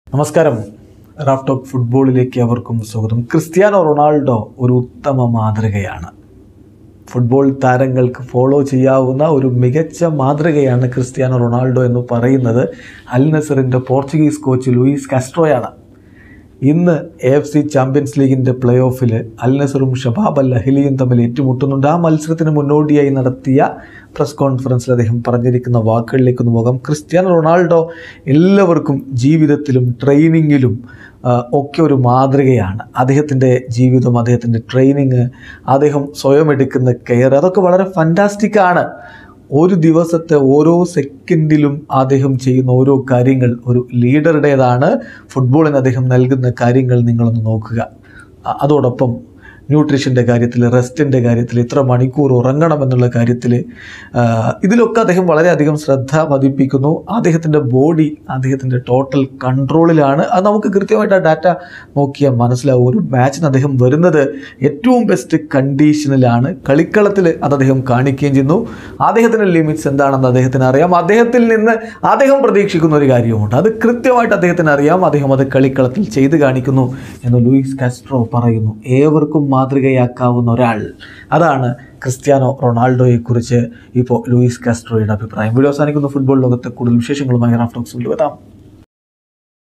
നമസ്കാരം Raf talk ഫുട്ബോളിലേക്ക് അവർക്കും സ്വാഗതം ക്രിസ്ത്യാനോ റൊണാൾഡോ ഒരു ഉത്തമ മാതൃകയാണ് ഫുട്ബോൾ താരങ്ങൾക്ക് ഫോളോ ചെയ്യാവുന്ന ഒരു മികച്ച മാതൃകയാണ് ക്രിസ്ത്യാനോ റൊണാൾഡോ എന്ന് പറയുന്നത് അൽ നസറിൻ്റെ പോർച്ചുഗീസ് കോച്ച് ലൂയിസ് കാസ്ട്രോയാണ് ഇന്ന് എ എഫ് സി ചാമ്പ്യൻസ് ലീഗിൻ്റെ പ്ലേ ഓഫിൽ അൽ നസറും ഷബാബ് അൽ അഹിലിയും തമ്മിൽ ഏറ്റുമുട്ടുന്നുണ്ട് ആ മത്സരത്തിന് മുന്നോടിയായി നടത്തിയ പ്രസ് കോൺഫറൻസിൽ അദ്ദേഹം പറഞ്ഞിരിക്കുന്ന വാക്കുകളിലേക്കൊന്ന് പോകാം ക്രിസ്ത്യാനോ റൊണാൾഡോ എല്ലാവർക്കും ജീവിതത്തിലും ട്രെയിനിങ്ങിലും ആ, ഒക്കെ ഒരു മാതൃകയാണ് അദ്ദേഹത്തിൻ്റെ ജീവിതം അദ്ദേഹത്തിൻ്റെ ട്രെയിനിങ് അദ്ദേഹം സ്വയം എടുക്കുന്ന കെയർ അതൊക്കെ വളരെ ഫൻറ്റാസ്റ്റിക്കാണ് ഒരു ദിവസത്തെ ഓരോ സെക്കൻഡിലും അദ്ദേഹം ചെയ്യുന്ന ഓരോ കാര്യങ്ങൾ ഒരു ലീഡറുടേതാണ് ഫുട്ബോളിന് അദ്ദേഹം നൽകുന്ന കാര്യങ്ങൾ നിങ്ങളൊന്ന് നോക്കുക അ- അതോടൊപ്പം ന്യൂട്രീഷൻ്റെ കാര്യത്തിൽ റെസ്റ്റിൻ്റെ കാര്യത്തിൽ ഇത്ര മണിക്കൂർ ഉറങ്ങണം എന്നുള്ള കാര്യത്തിൽ ആ, ഇതിലൊക്കെ അദ്ദേഹം വളരെയധികം ശ്രദ്ധ പതിപ്പിക്കുന്നു അദ്ദേഹത്തിൻ്റെ ബോഡി അദ്ദേഹത്തിൻ്റെ ടോട്ടൽ കൺട്രോളിലാണ് അത് നമുക്ക് കൃത്യമായിട്ട് ആ ഡാറ്റ നോക്കിയാൽ മനസ്സിലാവും ഒരു മാച്ചിന് അദ്ദേഹം വരുന്നത് ഏറ്റവും ബെസ്റ്റ് കണ്ടീഷനിലാണ് കളിക്കളത്തിൽ അത് അദ്ദേഹം കാണിക്കുകയും ചെയ്യുന്നു അദ്ദേഹത്തിൻ്റെ ലിമിറ്റ്സ് എന്താണെന്ന് അദ്ദേഹത്തിന് അറിയാം അദ്ദേഹത്തിൽ നിന്ന് അദ്ദേഹം പ്രതീക്ഷിക്കുന്ന ഒരു കാര്യമുണ്ട് അത് കൃത്യമായിട്ട് അദ്ദേഹത്തിന് അറിയാം അദ്ദേഹം അത് കളിക്കളത്തിൽ ചെയ്ത് കാണിക്കുന്നു എന്ന് ലൂയിസ് കാസ്ട്രോ പറയുന്നു ഏവർക്കും മാതൃകയാക്കാവുന്ന ഒരാൾ അതാണ് ക്രിസ്ത്യാനോ റൊണാൾഡോയെക്കുറിച്ച് ഇപ്പോൾ ലൂയിസ് കാസ്ട്രോയുടെ അഭിപ്രായം വീഡിയോ അവസാനിക്കുന്ന ഫുട്ബോൾ ലോകത്തെ കൂടുതൽ വിശേഷങ്ങളുമായി റാഫ്റ്റോക്സ് വരാം